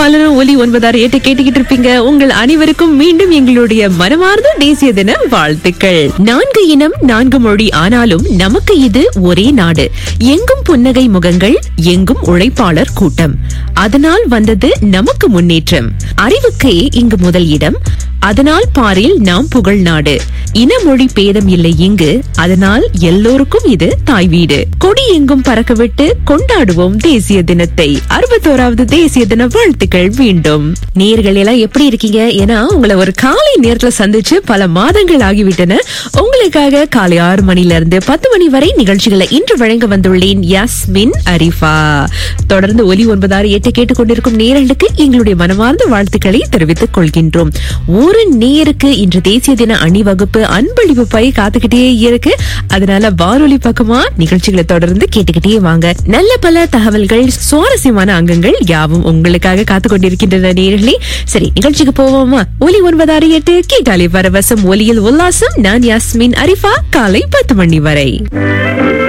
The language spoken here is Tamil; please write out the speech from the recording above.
மலரும் ஒலி ஒன்பதாறு எட்டு கேட்டுக்கிட்டு இருப்பீங்க உங்கள் அனைவருக்கும் மீண்டும் எங்களுடைய மனமார்ந்த தேசிய தின வாழ்த்துக்கள் நான்கு இனம் நான்கு மொழி ஆனாலும் நமக்கு இது ஒரே நாடு எங்கும் புன்னகை முகங்கள் எங்கும் உழைப்பாளர் கூட்டம் அதனால் வந்தது நமக்கு முன்னேற்றம் அறிவுக்கே இங்கு முதல் இடம் அதனால் பாரில் நாம் புகழ் நாடு இன மொழி பேதம் இல்லை இங்கு அதனால் எல்லோருக்கும் இது தாய் வீடு கொடி எங்கும் பறக்க விட்டு கொண்டாடுவோம் தேசிய தினத்தை அறுபத்தோராவது தேசிய தின வாழ்த்துக்கள் மீண்டும் நேர்கள் எல்லாம் எப்படி இருக்கீங்க ஏன்னா உங்களை ஒரு காலை நேரத்துல சந்திச்சு பல மாதங்கள் ஆகிவிட்டன உங்களுக்காக காலை ஆறு மணில இருந்து பத்து மணி வரை நிகழ்ச்சிகளை இன்று வழங்க வந்துள்ளேன் யாஸ்மின் அரிஃபா தொடர்ந்து ஒலி ஒன்பதாறு எட்டு கேட்டுக்கொண்டிருக்கும் நேரலுக்கு எங்களுடைய மனமார்ந்த வாழ்த்துக்களை தெரிவித்துக் கொள்கின்றோம் ஒரு நேருக்கு இன்று தேசிய தின அணிவகுப்பு அன்பளிப்பு பை காத்துக்கிட்டே இருக்கு அதனால வானொலி பக்கமா நிகழ்ச்சிகளை தொடர்ந்து கேட்டுக்கிட்டே வாங்க நல்ல பல தகவல்கள் சுவாரஸ்யமான அங்கங்கள் யாவும் உங்களுக்காக காத்து கொண்டிருக்கின்றன நேர்களே சரி நிகழ்ச்சிக்கு போவோமா ஒலி ஒன்பதாறு எட்டு கேட்டாலே பரவசம் ஒலியில் உல்லாசம் நான் யாஸ்மின் அரிஃபா காலை பத்து மணி வரை